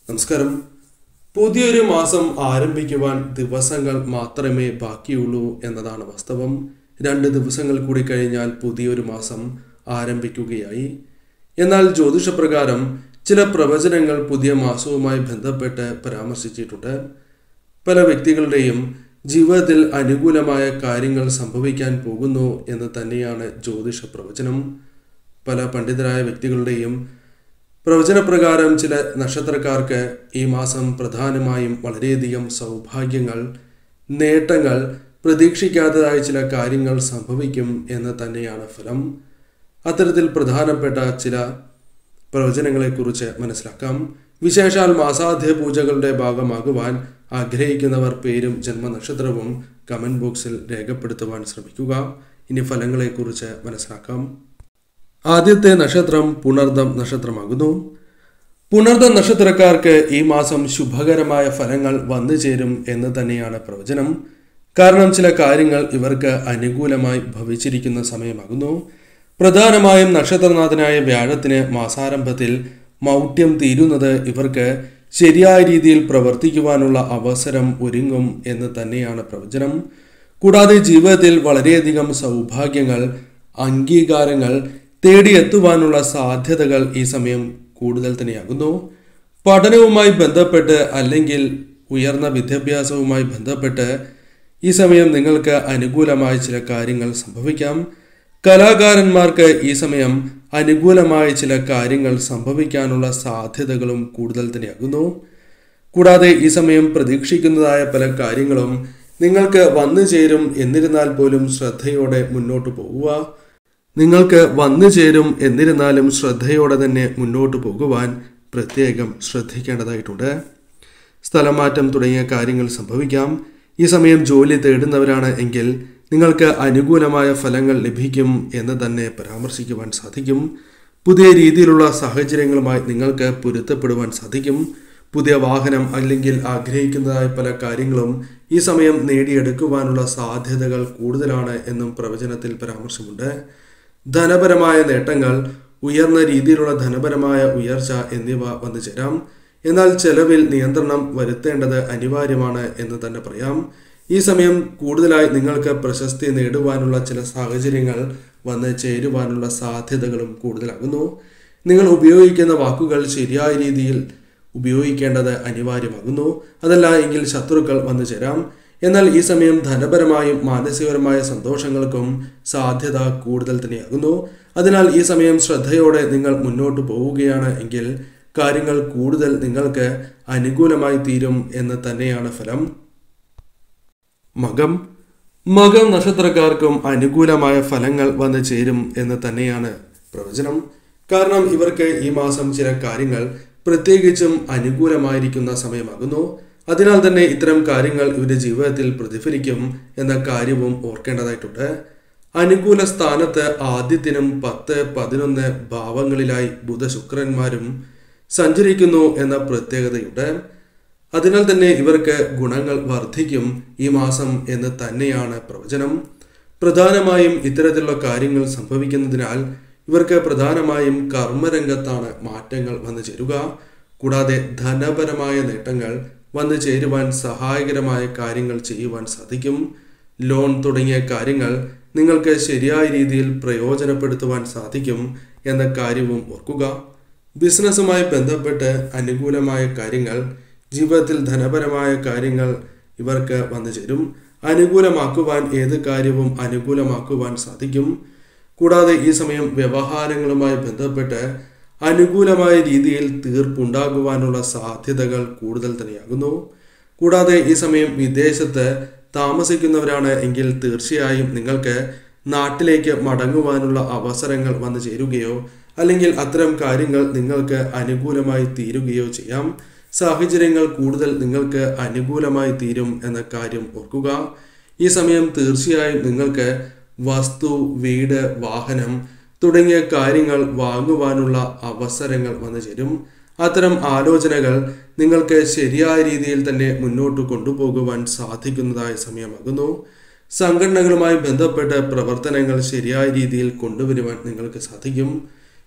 നമസ്കാരം പുതിയൊരു മാസം ആരംഭിക്കുവാൻ ദിവസങ്ങൾ മാത്രമേ ബാക്കിയുള്ളൂ എന്നതാണ് വാസ്തവം രണ്ട് ദിവസങ്ങൾ കൂടി കഴിഞ്ഞാൽ പുതിയൊരു മാസം ആരംഭിക്കുകയായി എന്നാൽ ജ്യോതിഷപ്രകാരം ചില പ്രവചനങ്ങൾ പുതിയ മാസവുമായി ബന്ധപ്പെട്ട് പരാമർശിച്ചിട്ടുണ്ട് പല വ്യക്തികളുടെയും ജീവിതത്തിൽ അനുകൂലമായ കാര്യങ്ങൾ സംഭവിക്കാൻ പോകുന്നു എന്ന് തന്നെയാണ് ജ്യോതിഷ പ്രവചനം പല പണ്ഡിതരായ വ്യക്തികളുടെയും പ്രവചനപ്രകാരം ചില നക്ഷത്രക്കാർക്ക് ഈ മാസം പ്രധാനമായും വളരെയധികം സൗഭാഗ്യങ്ങൾ നേട്ടങ്ങൾ പ്രതീക്ഷിക്കാത്തതായ ചില കാര്യങ്ങൾ സംഭവിക്കും എന്ന് തന്നെയാണ് ഫലം അത്തരത്തിൽ പ്രധാനപ്പെട്ട ചില പ്രവചനങ്ങളെക്കുറിച്ച് മനസ്സിലാക്കാം വിശേഷാൽ മാസാധ്യ പൂജകളുടെ ഭാഗമാകുവാൻ ആഗ്രഹിക്കുന്നവർ പേരും ജന്മനക്ഷത്രവും കമന്റ് ബോക്സിൽ രേഖപ്പെടുത്തുവാൻ ശ്രമിക്കുക ഇനി ഫലങ്ങളെക്കുറിച്ച് മനസ്സിലാക്കാം ആദ്യത്തെ നക്ഷത്രം പുണർദം നക്ഷത്രമാകുന്നു പുണർദം നക്ഷത്രക്കാർക്ക് ഈ മാസം ശുഭകരമായ ഫലങ്ങൾ വന്നു ചേരും എന്ന് തന്നെയാണ് പ്രവചനം കാരണം ചില കാര്യങ്ങൾ ഇവർക്ക് അനുകൂലമായി ഭവിച്ചിരിക്കുന്ന സമയമാകുന്നു പ്രധാനമായും നക്ഷത്രനാഥനായ വ്യാഴത്തിന് മാസാരംഭത്തിൽ മൗഢ്യം തീരുന്നത് ഇവർക്ക് ശരിയായ രീതിയിൽ പ്രവർത്തിക്കുവാനുള്ള അവസരം ഒരുങ്ങും എന്ന് തന്നെയാണ് പ്രവചനം കൂടാതെ ജീവിതത്തിൽ വളരെയധികം സൗഭാഗ്യങ്ങൾ അംഗീകാരങ്ങൾ തേടിയെത്തുവാനുള്ള സാധ്യതകൾ ഈ സമയം കൂടുതൽ തന്നെയാകുന്നു പഠനവുമായി ബന്ധപ്പെട്ട് അല്ലെങ്കിൽ ഉയർന്ന വിദ്യാഭ്യാസവുമായി ബന്ധപ്പെട്ട് ഈ സമയം നിങ്ങൾക്ക് അനുകൂലമായ ചില കാര്യങ്ങൾ സംഭവിക്കാം കലാകാരന്മാർക്ക് ഈ സമയം അനുകൂലമായ ചില കാര്യങ്ങൾ സംഭവിക്കാനുള്ള സാധ്യതകളും കൂടുതൽ തന്നെയാകുന്നു കൂടാതെ ഈ സമയം പ്രതീക്ഷിക്കുന്നതായ പല കാര്യങ്ങളും നിങ്ങൾക്ക് വന്നു ചേരും എന്നിരുന്നാൽ പോലും ശ്രദ്ധയോടെ മുന്നോട്ട് പോകുക നിങ്ങൾക്ക് വന്നു ചേരും എന്നിരുന്നാലും ശ്രദ്ധയോടെ തന്നെ മുന്നോട്ട് പോകുവാൻ പ്രത്യേകം ശ്രദ്ധിക്കേണ്ടതായിട്ടുണ്ട് സ്ഥലമാറ്റം തുടങ്ങിയ കാര്യങ്ങൾ സംഭവിക്കാം ഈ സമയം ജോലി തേടുന്നവരാണ് എങ്കിൽ നിങ്ങൾക്ക് അനുകൂലമായ ഫലങ്ങൾ ലഭിക്കും എന്ന് തന്നെ പരാമർശിക്കുവാൻ സാധിക്കും പുതിയ രീതിയിലുള്ള സാഹചര്യങ്ങളുമായി നിങ്ങൾക്ക് പൊരുത്തപ്പെടുവാൻ സാധിക്കും പുതിയ വാഹനം അല്ലെങ്കിൽ ആഗ്രഹിക്കുന്നതായ പല കാര്യങ്ങളും ഈ സമയം നേടിയെടുക്കുവാനുള്ള സാധ്യതകൾ കൂടുതലാണ് എന്നും പ്രവചനത്തിൽ പരാമർശമുണ്ട് ധനപരമായ നേട്ടങ്ങൾ ഉയർന്ന രീതിയിലുള്ള ധനപരമായ ഉയർച്ച എന്നിവ വന്നു ചേരാം എന്നാൽ ചെലവിൽ നിയന്ത്രണം വരുത്തേണ്ടത് അനിവാര്യമാണ് എന്ന് തന്നെ പറയാം ഈ സമയം കൂടുതലായി നിങ്ങൾക്ക് പ്രശസ്തി നേടുവാനുള്ള ചില സാഹചര്യങ്ങൾ വന്ന് ചേരുവാനുള്ള സാധ്യതകളും കൂടുതലാകുന്നു നിങ്ങൾ ഉപയോഗിക്കുന്ന വാക്കുകൾ ശരിയായ രീതിയിൽ ഉപയോഗിക്കേണ്ടത് അനിവാര്യമാകുന്നു അതല്ല എങ്കിൽ ശത്രുക്കൾ വന്നു ചേരാം എന്നാൽ ഈ സമയം ധനപരമായും മാനസികപരമായ സന്തോഷങ്ങൾക്കും സാധ്യത കൂടുതൽ തന്നെയാകുന്നു അതിനാൽ ഈ സമയം ശ്രദ്ധയോടെ നിങ്ങൾ മുന്നോട്ട് പോവുകയാണ് എങ്കിൽ കാര്യങ്ങൾ കൂടുതൽ നിങ്ങൾക്ക് അനുകൂലമായി തീരും എന്ന് തന്നെയാണ് ഫലം മകം മകം നക്ഷത്രക്കാർക്കും അനുകൂലമായ ഫലങ്ങൾ വന്നു ചേരും എന്ന് തന്നെയാണ് പ്രവചനം കാരണം ഇവർക്ക് ഈ മാസം ചില കാര്യങ്ങൾ പ്രത്യേകിച്ചും അനുകൂലമായിരിക്കുന്ന സമയമാകുന്നു അതിനാൽ തന്നെ ഇത്തരം കാര്യങ്ങൾ ഇവരുടെ ജീവിതത്തിൽ പ്രതിഫലിക്കും എന്ന കാര്യവും ഓർക്കേണ്ടതായിട്ടുണ്ട് അനുകൂല സ്ഥാനത്ത് ആദ്യത്തിനും പത്ത് പതിനൊന്ന് ഭാവങ്ങളിലായി ബുധശുക്രന്മാരും സഞ്ചരിക്കുന്നു എന്ന പ്രത്യേകതയുണ്ട് അതിനാൽ തന്നെ ഇവർക്ക് ഗുണങ്ങൾ വർദ്ധിക്കും ഈ മാസം എന്ന് തന്നെയാണ് പ്രവചനം പ്രധാനമായും ഇത്തരത്തിലുള്ള കാര്യങ്ങൾ സംഭവിക്കുന്നതിനാൽ ഇവർക്ക് പ്രധാനമായും കർമ്മരംഗത്താണ് മാറ്റങ്ങൾ വന്നു ചേരുക കൂടാതെ ധനപരമായ നേട്ടങ്ങൾ വന്നു ചേരുവാൻ സഹായകരമായ കാര്യങ്ങൾ ചെയ്യുവാൻ സാധിക്കും ലോൺ തുടങ്ങിയ കാര്യങ്ങൾ നിങ്ങൾക്ക് ശരിയായ രീതിയിൽ പ്രയോജനപ്പെടുത്തുവാൻ സാധിക്കും എന്ന കാര്യവും ഓർക്കുക ബിസിനസ്സുമായി ബന്ധപ്പെട്ട് അനുകൂലമായ കാര്യങ്ങൾ ജീവിതത്തിൽ ധനപരമായ കാര്യങ്ങൾ ഇവർക്ക് വന്നു ചേരും അനുകൂലമാക്കുവാൻ ഏത് കാര്യവും അനുകൂലമാക്കുവാൻ സാധിക്കും കൂടാതെ ഈ സമയം വ്യവഹാരങ്ങളുമായി ബന്ധപ്പെട്ട് അനുകൂലമായ രീതിയിൽ തീർപ്പുണ്ടാകുവാനുള്ള സാധ്യതകൾ കൂടുതൽ തന്നെയാകുന്നു കൂടാതെ ഈ സമയം വിദേശത്ത് താമസിക്കുന്നവരാണ് എങ്കിൽ തീർച്ചയായും നിങ്ങൾക്ക് നാട്ടിലേക്ക് മടങ്ങുവാനുള്ള അവസരങ്ങൾ വന്നു ചേരുകയോ അല്ലെങ്കിൽ അത്തരം കാര്യങ്ങൾ നിങ്ങൾക്ക് അനുകൂലമായി തീരുകയോ ചെയ്യാം സാഹചര്യങ്ങൾ കൂടുതൽ നിങ്ങൾക്ക് അനുകൂലമായി തീരും എന്ന കാര്യം ഓർക്കുക ഈ സമയം തീർച്ചയായും നിങ്ങൾക്ക് വസ്തു വീട് വാഹനം തുടങ്ങിയ കാര്യങ്ങൾ വാങ്ങുവാനുള്ള അവസരങ്ങൾ വന്നു ചേരും അത്തരം ആലോചനകൾ നിങ്ങൾക്ക് ശരിയായ രീതിയിൽ തന്നെ മുന്നോട്ട് കൊണ്ടുപോകുവാൻ സാധിക്കുന്നതായ സമയമാകുന്നു സംഘടനകളുമായി ബന്ധപ്പെട്ട പ്രവർത്തനങ്ങൾ ശരിയായ രീതിയിൽ കൊണ്ടുവരുവാൻ നിങ്ങൾക്ക് സാധിക്കും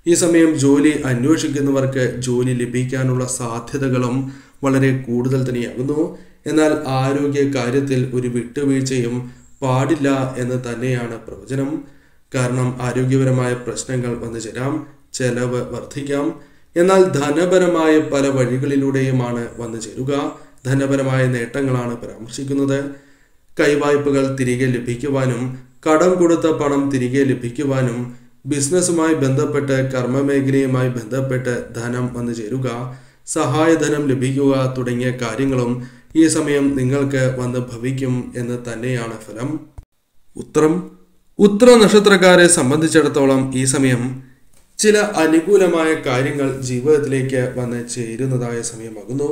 ഈ സമയം ജോലി അന്വേഷിക്കുന്നവർക്ക് ജോലി ലഭിക്കാനുള്ള സാധ്യതകളും വളരെ കൂടുതൽ തന്നെയാകുന്നു എന്നാൽ ആരോഗ്യ കാര്യത്തിൽ ഒരു വിട്ടുവീഴ്ചയും പാടില്ല എന്ന് തന്നെയാണ് പ്രവചനം കാരണം ആരോഗ്യപരമായ പ്രശ്നങ്ങൾ വന്നു ചേരാം ചെലവ് വർദ്ധിക്കാം എന്നാൽ ധനപരമായ പല വഴികളിലൂടെയുമാണ് വന്നു ചേരുക ധനപരമായ നേട്ടങ്ങളാണ് പരാമർശിക്കുന്നത് കൈവായ്പകൾ തിരികെ ലഭിക്കുവാനും കടം കൊടുത്ത പണം തിരികെ ലഭിക്കുവാനും ബിസിനസ്സുമായി ബന്ധപ്പെട്ട് കർമ്മമേഖലയുമായി ബന്ധപ്പെട്ട് ധനം വന്നു ചേരുക സഹായധനം ലഭിക്കുക തുടങ്ങിയ കാര്യങ്ങളും ഈ സമയം നിങ്ങൾക്ക് വന്ന് ഭവിക്കും എന്ന് തന്നെയാണ് ഫലം ഉത്രം ഉത്ര നക്ഷത്രക്കാരെ സംബന്ധിച്ചിടത്തോളം ഈ സമയം ചില അനുകൂലമായ കാര്യങ്ങൾ ജീവിതത്തിലേക്ക് വന്ന് ചേരുന്നതായ സമയമാകുന്നു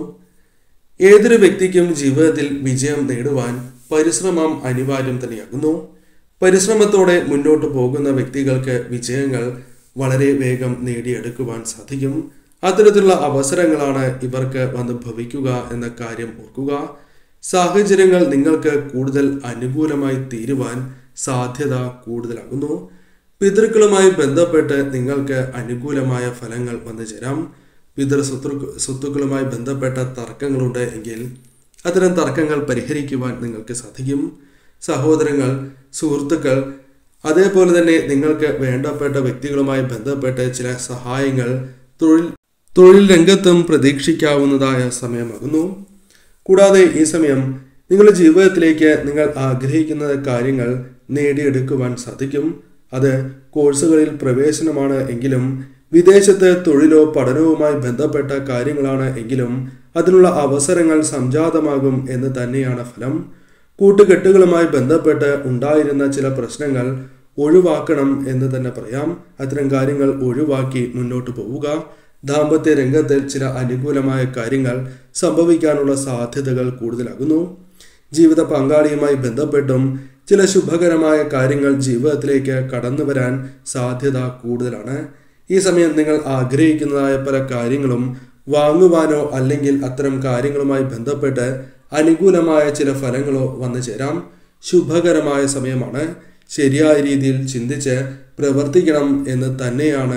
ഏതൊരു വ്യക്തിക്കും ജീവിതത്തിൽ വിജയം നേടുവാൻ പരിശ്രമം അനിവാര്യം തന്നെയാകുന്നു പരിശ്രമത്തോടെ മുന്നോട്ട് പോകുന്ന വ്യക്തികൾക്ക് വിജയങ്ങൾ വളരെ വേഗം നേടിയെടുക്കുവാൻ സാധിക്കും അത്തരത്തിലുള്ള അവസരങ്ങളാണ് ഇവർക്ക് വന്ന് ഭവിക്കുക എന്ന കാര്യം ഓർക്കുക സാഹചര്യങ്ങൾ നിങ്ങൾക്ക് കൂടുതൽ അനുകൂലമായി തീരുവാൻ സാധ്യത കൂടുതലാകുന്നു പിതൃക്കളുമായി ബന്ധപ്പെട്ട് നിങ്ങൾക്ക് അനുകൂലമായ ഫലങ്ങൾ വന്നു ചേരാം പിതൃ സ്വത്രു സ്വത്തുക്കളുമായി ബന്ധപ്പെട്ട തർക്കങ്ങളുണ്ട് എങ്കിൽ അത്തരം തർക്കങ്ങൾ പരിഹരിക്കുവാൻ നിങ്ങൾക്ക് സാധിക്കും സഹോദരങ്ങൾ സുഹൃത്തുക്കൾ അതേപോലെ തന്നെ നിങ്ങൾക്ക് വേണ്ടപ്പെട്ട വ്യക്തികളുമായി ബന്ധപ്പെട്ട് ചില സഹായങ്ങൾ തൊഴിൽ തൊഴിൽ രംഗത്തും പ്രതീക്ഷിക്കാവുന്നതായ സമയമാകുന്നു കൂടാതെ ഈ സമയം നിങ്ങളുടെ ജീവിതത്തിലേക്ക് നിങ്ങൾ ആഗ്രഹിക്കുന്ന കാര്യങ്ങൾ നേടിയെടുക്കുവാൻ സാധിക്കും അത് കോഴ്സുകളിൽ പ്രവേശനമാണ് എങ്കിലും വിദേശത്ത് തൊഴിലോ പഠനവുമായി ബന്ധപ്പെട്ട കാര്യങ്ങളാണ് എങ്കിലും അതിനുള്ള അവസരങ്ങൾ സംജാതമാകും എന്ന് തന്നെയാണ് ഫലം കൂട്ടുകെട്ടുകളുമായി ബന്ധപ്പെട്ട് ഉണ്ടായിരുന്ന ചില പ്രശ്നങ്ങൾ ഒഴിവാക്കണം എന്ന് തന്നെ പറയാം അത്തരം കാര്യങ്ങൾ ഒഴിവാക്കി മുന്നോട്ട് പോവുക ദാമ്പത്യ രംഗത്തിൽ ചില അനുകൂലമായ കാര്യങ്ങൾ സംഭവിക്കാനുള്ള സാധ്യതകൾ കൂടുതലാകുന്നു ജീവിത പങ്കാളിയുമായി ബന്ധപ്പെട്ടും ചില ശുഭകരമായ കാര്യങ്ങൾ ജീവിതത്തിലേക്ക് കടന്നു വരാൻ സാധ്യത കൂടുതലാണ് ഈ സമയം നിങ്ങൾ ആഗ്രഹിക്കുന്നതായ പല കാര്യങ്ങളും വാങ്ങുവാനോ അല്ലെങ്കിൽ അത്തരം കാര്യങ്ങളുമായി ബന്ധപ്പെട്ട് അനുകൂലമായ ചില ഫലങ്ങളോ വന്നു ചേരാം ശുഭകരമായ സമയമാണ് ശരിയായ രീതിയിൽ ചിന്തിച്ച് പ്രവർത്തിക്കണം എന്ന് തന്നെയാണ്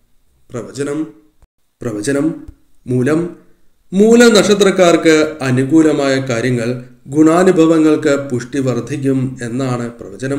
പ്രവചനം പ്രവചനം മൂലം മൂല നക്ഷത്രക്കാർക്ക് അനുകൂലമായ കാര്യങ്ങൾ ഗുണാനുഭവങ്ങൾക്ക് പുഷ്ടി വർദ്ധിക്കും എന്നാണ് പ്രവചനം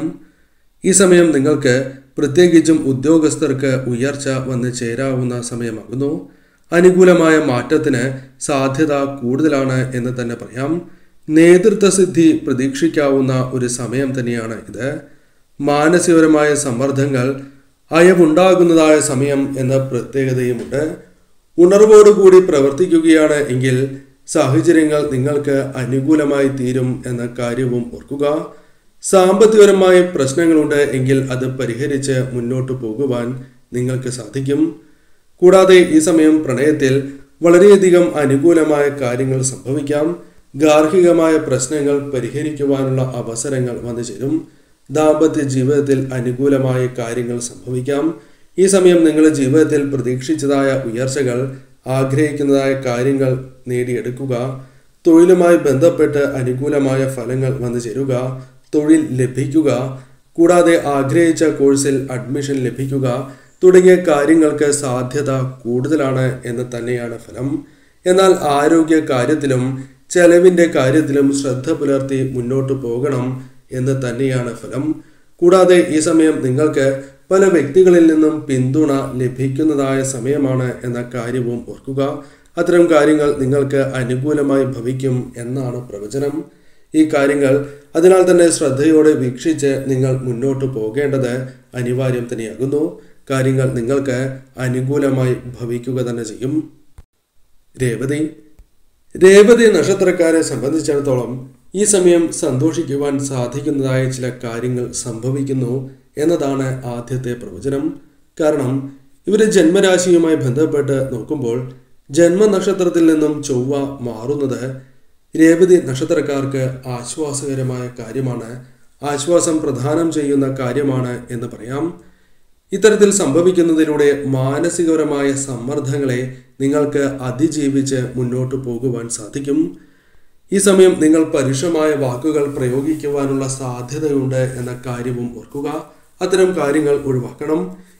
ഈ സമയം നിങ്ങൾക്ക് പ്രത്യേകിച്ചും ഉദ്യോഗസ്ഥർക്ക് ഉയർച്ച വന്ന് ചേരാവുന്ന സമയമാകുന്നു അനുകൂലമായ മാറ്റത്തിന് സാധ്യത കൂടുതലാണ് എന്ന് തന്നെ പറയാം നേതൃത്വസിദ്ധി പ്രതീക്ഷിക്കാവുന്ന ഒരു സമയം തന്നെയാണ് ഇത് മാനസികപരമായ സമ്മർദ്ദങ്ങൾ അയവുണ്ടാകുന്നതായ സമയം എന്ന പ്രത്യേകതയുമുണ്ട് ഉണർവോടുകൂടി പ്രവർത്തിക്കുകയാണ് എങ്കിൽ സാഹചര്യങ്ങൾ നിങ്ങൾക്ക് അനുകൂലമായി തീരും എന്ന കാര്യവും ഓർക്കുക സാമ്പത്തികപരമായ പ്രശ്നങ്ങളുണ്ട് എങ്കിൽ അത് പരിഹരിച്ച് മുന്നോട്ട് പോകുവാൻ നിങ്ങൾക്ക് സാധിക്കും കൂടാതെ ഈ സമയം പ്രണയത്തിൽ വളരെയധികം അനുകൂലമായ കാര്യങ്ങൾ സംഭവിക്കാം ഗാർഹികമായ പ്രശ്നങ്ങൾ പരിഹരിക്കുവാനുള്ള അവസരങ്ങൾ വന്നു ചേരും ദാമ്പത്യ ജീവിതത്തിൽ അനുകൂലമായ കാര്യങ്ങൾ സംഭവിക്കാം ഈ സമയം നിങ്ങളുടെ ജീവിതത്തിൽ പ്രതീക്ഷിച്ചതായ ഉയർച്ചകൾ ആഗ്രഹിക്കുന്നതായ കാര്യങ്ങൾ നേടിയെടുക്കുക തൊഴിലുമായി ബന്ധപ്പെട്ട് അനുകൂലമായ ഫലങ്ങൾ വന്നു ചേരുക തൊഴിൽ ലഭിക്കുക കൂടാതെ ആഗ്രഹിച്ച കോഴ്സിൽ അഡ്മിഷൻ ലഭിക്കുക തുടങ്ങിയ കാര്യങ്ങൾക്ക് സാധ്യത കൂടുതലാണ് എന്ന് തന്നെയാണ് ഫലം എന്നാൽ ആരോഗ്യ കാര്യത്തിലും ചെലവിൻ്റെ കാര്യത്തിലും ശ്രദ്ധ പുലർത്തി മുന്നോട്ട് പോകണം എന്ന് തന്നെയാണ് ഫലം കൂടാതെ ഈ സമയം നിങ്ങൾക്ക് പല വ്യക്തികളിൽ നിന്നും പിന്തുണ ലഭിക്കുന്നതായ സമയമാണ് എന്ന കാര്യവും ഓർക്കുക അത്തരം കാര്യങ്ങൾ നിങ്ങൾക്ക് അനുകൂലമായി ഭവിക്കും എന്നാണ് പ്രവചനം ഈ കാര്യങ്ങൾ അതിനാൽ തന്നെ ശ്രദ്ധയോടെ വീക്ഷിച്ച് നിങ്ങൾ മുന്നോട്ട് പോകേണ്ടത് അനിവാര്യം തന്നെയാകുന്നു കാര്യങ്ങൾ നിങ്ങൾക്ക് അനുകൂലമായി ഭവിക്കുക തന്നെ ചെയ്യും രേവതി രേവതി നക്ഷത്രക്കാരെ സംബന്ധിച്ചിടത്തോളം ഈ സമയം സന്തോഷിക്കുവാൻ സാധിക്കുന്നതായ ചില കാര്യങ്ങൾ സംഭവിക്കുന്നു എന്നതാണ് ആദ്യത്തെ പ്രവചനം കാരണം ഇവര് ജന്മരാശിയുമായി ബന്ധപ്പെട്ട് നോക്കുമ്പോൾ ജന്മനക്ഷത്രത്തിൽ നിന്നും ചൊവ്വ മാറുന്നത് രേവതി നക്ഷത്രക്കാർക്ക് ആശ്വാസകരമായ കാര്യമാണ് ആശ്വാസം പ്രദാനം ചെയ്യുന്ന കാര്യമാണ് എന്ന് പറയാം ഇത്തരത്തിൽ സംഭവിക്കുന്നതിലൂടെ മാനസികപരമായ സമ്മർദ്ദങ്ങളെ നിങ്ങൾക്ക് അതിജീവിച്ച് മുന്നോട്ട് പോകുവാൻ സാധിക്കും ഈ സമയം നിങ്ങൾ പരുഷമായ വാക്കുകൾ പ്രയോഗിക്കുവാനുള്ള സാധ്യതയുണ്ട് എന്ന കാര്യവും ഓർക്കുക അത്തരം കാര്യങ്ങൾ ഒഴിവാക്കണം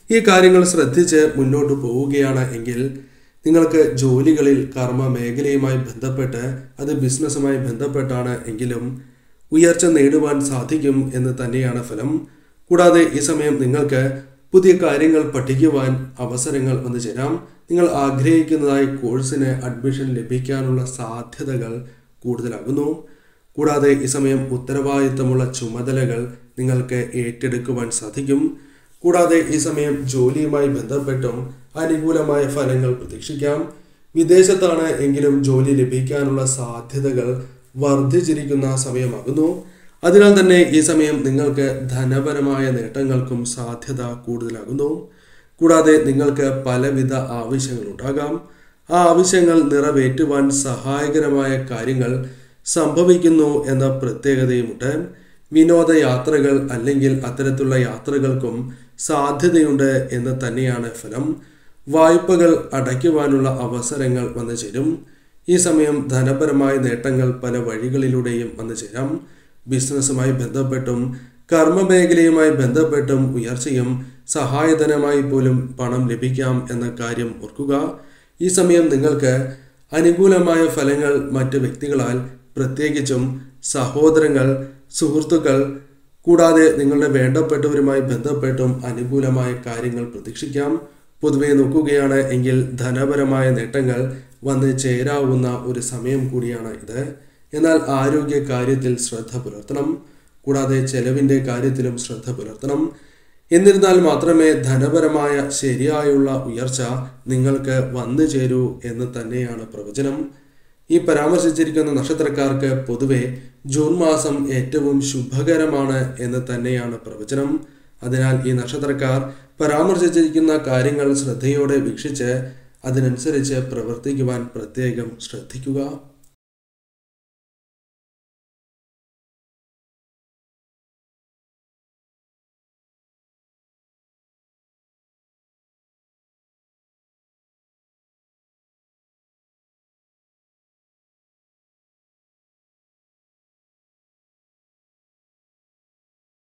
ഈ കാര്യങ്ങൾ ശ്രദ്ധിച്ച് മുന്നോട്ട് പോവുകയാണ് എങ്കിൽ നിങ്ങൾക്ക് ജോലികളിൽ കർമ്മ മേഖലയുമായി ബന്ധപ്പെട്ട് അത് ബിസിനസ്സുമായി ബന്ധപ്പെട്ടാണ് എങ്കിലും ഉയർച്ച നേടുവാൻ സാധിക്കും എന്ന് തന്നെയാണ് ഫലം കൂടാതെ ഈ സമയം നിങ്ങൾക്ക് പുതിയ കാര്യങ്ങൾ പഠിക്കുവാൻ അവസരങ്ങൾ വന്നു ചേരാം നിങ്ങൾ ആഗ്രഹിക്കുന്നതായി കോഴ്സിന് അഡ്മിഷൻ ലഭിക്കാനുള്ള സാധ്യതകൾ കൂടുതലാകുന്നു കൂടാതെ ഈ സമയം ഉത്തരവാദിത്തമുള്ള ചുമതലകൾ നിങ്ങൾക്ക് ഏറ്റെടുക്കുവാൻ സാധിക്കും കൂടാതെ ഈ സമയം ജോലിയുമായി ബന്ധപ്പെട്ടും അനുകൂലമായ ഫലങ്ങൾ പ്രതീക്ഷിക്കാം വിദേശത്താണ് എങ്കിലും ജോലി ലഭിക്കാനുള്ള സാധ്യതകൾ വർദ്ധിച്ചിരിക്കുന്ന സമയമാകുന്നു അതിനാൽ തന്നെ ഈ സമയം നിങ്ങൾക്ക് ധനപരമായ നേട്ടങ്ങൾക്കും സാധ്യത കൂടുതലാകുന്നു കൂടാതെ നിങ്ങൾക്ക് പലവിധ ആവശ്യങ്ങൾ ഉണ്ടാകാം ആ ആവശ്യങ്ങൾ നിറവേറ്റുവാൻ സഹായകരമായ കാര്യങ്ങൾ സംഭവിക്കുന്നു എന്ന പ്രത്യേകതയുമുണ്ട് വിനോദയാത്രകൾ അല്ലെങ്കിൽ അത്തരത്തിലുള്ള യാത്രകൾക്കും സാധ്യതയുണ്ട് എന്ന് തന്നെയാണ് ഫലം വായ്പകൾ അടയ്ക്കുവാനുള്ള അവസരങ്ങൾ വന്നു ചേരും ഈ സമയം ധനപരമായ നേട്ടങ്ങൾ പല വഴികളിലൂടെയും വന്നു ചേരാം ബിസിനസ്സുമായി ബന്ധപ്പെട്ടും കർമ്മമേഖലയുമായി ബന്ധപ്പെട്ടും ഉയർച്ചയും സഹായധനമായി പോലും പണം ലഭിക്കാം എന്ന കാര്യം ഓർക്കുക ഈ സമയം നിങ്ങൾക്ക് അനുകൂലമായ ഫലങ്ങൾ മറ്റ് വ്യക്തികളാൽ പ്രത്യേകിച്ചും സഹോദരങ്ങൾ സുഹൃത്തുക്കൾ കൂടാതെ നിങ്ങളുടെ വേണ്ടപ്പെട്ടവരുമായി ബന്ധപ്പെട്ടും അനുകൂലമായ കാര്യങ്ങൾ പ്രതീക്ഷിക്കാം പൊതുവെ നോക്കുകയാണ് എങ്കിൽ ധനപരമായ നേട്ടങ്ങൾ വന്ന് ചേരാവുന്ന ഒരു സമയം കൂടിയാണ് ഇത് എന്നാൽ ആരോഗ്യ കാര്യത്തിൽ ശ്രദ്ധ പുലർത്തണം കൂടാതെ ചെലവിൻ്റെ കാര്യത്തിലും ശ്രദ്ധ പുലർത്തണം എന്നിരുന്നാൽ മാത്രമേ ധനപരമായ ശരിയായുള്ള ഉയർച്ച നിങ്ങൾക്ക് വന്നു ചേരൂ എന്ന് തന്നെയാണ് പ്രവചനം ഈ പരാമർശിച്ചിരിക്കുന്ന നക്ഷത്രക്കാർക്ക് പൊതുവെ ജൂൺ മാസം ഏറ്റവും ശുഭകരമാണ് എന്ന് തന്നെയാണ് പ്രവചനം അതിനാൽ ഈ നക്ഷത്രക്കാർ പരാമർശിച്ചിരിക്കുന്ന കാര്യങ്ങൾ ശ്രദ്ധയോടെ വീക്ഷിച്ച് അതിനനുസരിച്ച് പ്രവർത്തിക്കുവാൻ പ്രത്യേകം ശ്രദ്ധിക്കുക